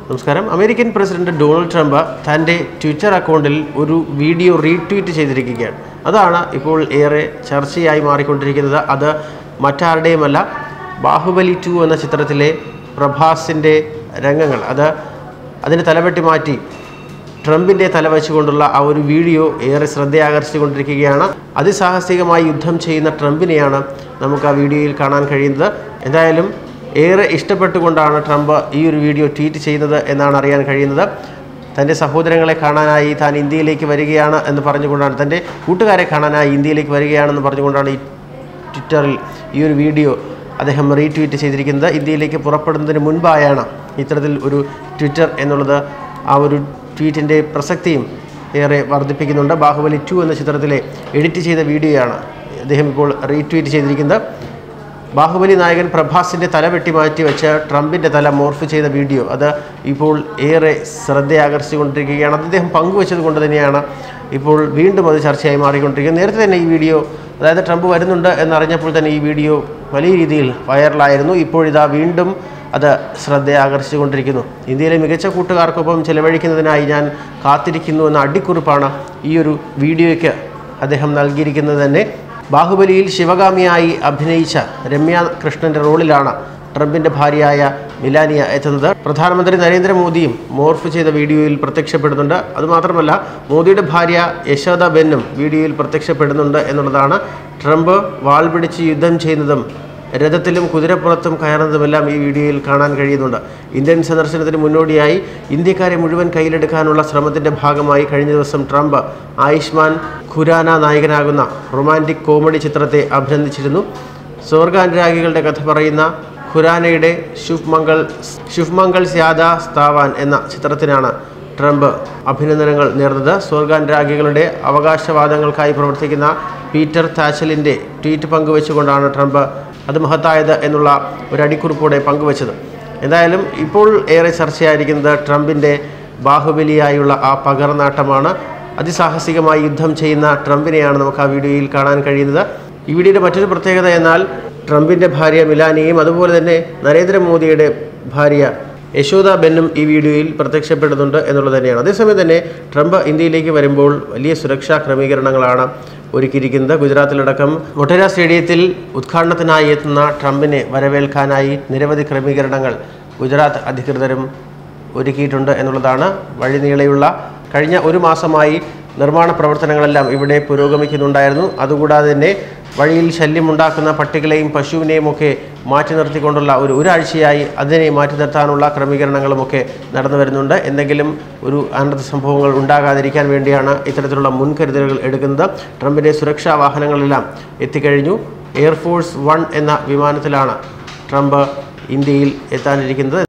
നമസ്കാരം American president Donald Trump തൻ്റെ Twitter അക്കൗണ്ടിൽ ഒരു വീഡിയോ റീട്വീറ്റ് ചെയ്തിരിക്കുകയാണ് അതാണ് ഇപ്പോൾ ഏറെ ചർച്ചയായി മാറിക്കൊണ്ടിരിക്കുന്നത് അത് മറ്റാരുടെയുമല്ല ബാഹുബലി ടു എന്ന ചിത്രത്തിലെ പ്രഭാസിൻ്റെ രംഗങ്ങൾ അത് അതിന് തലവെട്ടി മാറ്റി ട്രംപിൻ്റെ തല വെച്ചുകൊണ്ടുള്ള ആ ഒരു വീഡിയോ ഏറെ ശ്രദ്ധയാകർഷിച്ചുകൊണ്ടിരിക്കുകയാണ് അതിസാഹസികമായി യുദ്ധം ചെയ്യുന്ന ട്രംപിനെയാണ് നമുക്ക് ആ വീഡിയോയിൽ കാണാൻ കഴിയുന്നത് എന്തായാലും ഏറെ ഇഷ്ടപ്പെട്ടുകൊണ്ടാണ് ട്രംപ് ഈ ഒരു വീഡിയോ ട്വീറ്റ് ചെയ്യുന്നത് എന്നാണ് അറിയാൻ കഴിയുന്നത് തൻ്റെ സഹോദരങ്ങളെ കാണാനായി താൻ ഇന്ത്യയിലേക്ക് വരികയാണ് എന്ന് പറഞ്ഞുകൊണ്ടാണ് തൻ്റെ കൂട്ടുകാരെ കാണാനായി ഇന്ത്യയിലേക്ക് വരികയാണെന്ന് പറഞ്ഞുകൊണ്ടാണ് ഈ ട്വിറ്ററിൽ ഈ ഒരു വീഡിയോ അദ്ദേഹം റീട്വീറ്റ് ചെയ്തിരിക്കുന്നത് ഇന്ത്യയിലേക്ക് പുറപ്പെടുന്നതിന് മുൻപായാണ് ഇത്തരത്തിൽ ഒരു ട്വിറ്റർ എന്നുള്ളത് ആ ഒരു ട്വീറ്റിൻ്റെ പ്രസക്തിയും ഏറെ വർദ്ധിപ്പിക്കുന്നുണ്ട് ബാഹുബലി ടു എന്ന ചിത്രത്തിലെ എഡിറ്റ് ചെയ്ത വീഡിയോയാണ് അദ്ദേഹം ഇപ്പോൾ റീട്വീറ്റ് ചെയ്തിരിക്കുന്നത് ബാഹുബലി നായകൻ പ്രഭാസിൻ്റെ തല വെട്ടി മാറ്റി വെച്ച് ട്രംപിൻ്റെ തല മോർഫ് ചെയ്ത വീഡിയോ അത് ഇപ്പോൾ ഏറെ ശ്രദ്ധയാകർഷിച്ചുകൊണ്ടിരിക്കുകയാണ് അത് അദ്ദേഹം പങ്കുവച്ചത് കൊണ്ട് തന്നെയാണ് ഇപ്പോൾ വീണ്ടും അത് ചർച്ചയായി മാറിക്കൊണ്ടിരിക്കുന്നത് നേരത്തെ തന്നെ ഈ വീഡിയോ അതായത് ട്രംപ് വരുന്നുണ്ട് എന്നറിഞ്ഞപ്പോൾ തന്നെ ഈ വീഡിയോ വലിയ രീതിയിൽ വൈറലായിരുന്നു ഇപ്പോഴിതാ വീണ്ടും അത് ശ്രദ്ധയാകർഷിച്ചുകൊണ്ടിരിക്കുന്നു ഇന്ത്യയിലെ മികച്ച കൂട്ടുകാർക്കൊപ്പം ചെലവഴിക്കുന്നതിനായി ഞാൻ കാത്തിരിക്കുന്നു എന്ന അടിക്കുറിപ്പാണ് ഈ ഒരു വീഡിയോയ്ക്ക് അദ്ദേഹം നൽകിയിരിക്കുന്നത് തന്നെ ബാഹുബലിയിൽ ശിവഗാമിയായി അഭിനയിച്ച രമ്യ കൃഷ്ണന്റെ റോളിലാണ് ട്രംപിന്റെ ഭാര്യയായ മിലാനിയ എത്തുന്നത് പ്രധാനമന്ത്രി നരേന്ദ്രമോദിയും മോർഫ് ചെയ്ത വീഡിയോയിൽ പ്രത്യക്ഷപ്പെടുന്നുണ്ട് അതുമാത്രമല്ല മോദിയുടെ ഭാര്യ യശോദ ബെന്നും വീഡിയോയിൽ പ്രത്യക്ഷപ്പെടുന്നുണ്ട് എന്നുള്ളതാണ് ട്രംപ് വാൾ പിടിച്ച് യുദ്ധം ചെയ്യുന്നതും രഥത്തിലും കുതിരപ്പുറത്തും കയറുന്നതുമെല്ലാം ഈ വീഡിയോയിൽ കാണാൻ കഴിയുന്നുണ്ട് ഇന്ത്യൻ സന്ദർശനത്തിന് മുന്നോടിയായി ഇന്ത്യക്കാരെ മുഴുവൻ കയ്യിലെടുക്കാനുള്ള ശ്രമത്തിന്റെ ഭാഗമായി കഴിഞ്ഞ ദിവസം ട്രംപ് ആയുഷ്മാൻ ഖുരാന നായകനാകുന്ന റൊമാൻറ്റിക് കോമഡി ചിത്രത്തെ അഭിനന്ദിച്ചിരുന്നു സ്വർഗാനുരാഗികളുടെ കഥ പറയുന്ന ഖുരാനയുടെ ശുഭ് മംഗൾ ശുഭ് മംഗൾ സ്യാദ സ്ഥാവാൻ എന്ന ചിത്രത്തിനാണ് ട്രംപ് അഭിനന്ദനങ്ങൾ നേർന്നത് സ്വർഗാനുരാഗികളുടെ അവകാശവാദങ്ങൾക്കായി പ്രവർത്തിക്കുന്ന പീറ്റർ താച്ചലിൻ്റെ ട്വീറ്റ് പങ്കുവെച്ചുകൊണ്ടാണ് ട്രംപ് അത് മഹത്തായത് എന്നുള്ള ഒരു അടിക്കുറിപ്പോടെ പങ്കുവച്ചത് എന്തായാലും ഇപ്പോൾ ഏറെ ചർച്ചയായിരിക്കുന്നത് ട്രംപിൻ്റെ ബാഹുബലിയായുള്ള ആ പകർനാട്ടമാണ് അതിസാഹസികമായി യുദ്ധം ചെയ്യുന്ന ട്രംപിനെയാണ് നമുക്ക് ആ വീഡിയോയിൽ കാണാൻ കഴിയുന്നത് ഈ വീഡിയോയുടെ മറ്റൊരു പ്രത്യേകത എന്നാൽ ട്രംപിൻ്റെ ഭാര്യ മിലാനിയും അതുപോലെ തന്നെ നരേന്ദ്രമോദിയുടെ ഭാര്യ യശോദ ബെന്നും ഈ വീഡിയോയിൽ പ്രത്യക്ഷപ്പെടുന്നുണ്ട് എന്നുള്ളത് തന്നെയാണ് അതേസമയം തന്നെ ട്രംപ് ഇന്ത്യയിലേക്ക് വരുമ്പോൾ വലിയ സുരക്ഷാ ക്രമീകരണങ്ങളാണ് ഒരുക്കിയിരിക്കുന്നത് ഗുജറാത്തിലടക്കം മൊട്ടേര സ്റ്റേഡിയത്തിൽ ഉദ്ഘാടനത്തിനായി എത്തുന്ന ട്രംപിനെ വരവേൽക്കാനായി നിരവധി ക്രമീകരണങ്ങൾ ഗുജറാത്ത് അധികൃതരും ഒരുക്കിയിട്ടുണ്ട് എന്നുള്ളതാണ് വഴിനീളെയുള്ള കഴിഞ്ഞ ഒരു മാസമായി നിർമ്മാണ പ്രവർത്തനങ്ങളെല്ലാം ഇവിടെ പുരോഗമിക്കുന്നുണ്ടായിരുന്നു അതുകൂടാതെ തന്നെ വഴിയിൽ ശല്യമുണ്ടാക്കുന്ന പട്ടികളെയും പശുവിനെയും ഒക്കെ മാറ്റി നിർത്തിക്കൊണ്ടുള്ള ഒരു ഒരാഴ്ചയായി അതിനെ മാറ്റി നിർത്താനുള്ള ക്രമീകരണങ്ങളുമൊക്കെ നടന്നു വരുന്നുണ്ട് എന്തെങ്കിലും ഒരു അനർത്ഥ സംഭവങ്ങൾ ഉണ്ടാകാതിരിക്കാൻ വേണ്ടിയാണ് ഇത്തരത്തിലുള്ള മുൻകരുതലുകൾ എടുക്കുന്നത് ട്രംപിൻ്റെ സുരക്ഷാ വാഹനങ്ങളെല്ലാം എത്തിക്കഴിഞ്ഞു എയർഫോഴ്സ് വൺ എന്ന വിമാനത്തിലാണ് ട്രംപ് ഇന്ത്യയിൽ എത്താനിരിക്കുന്നത്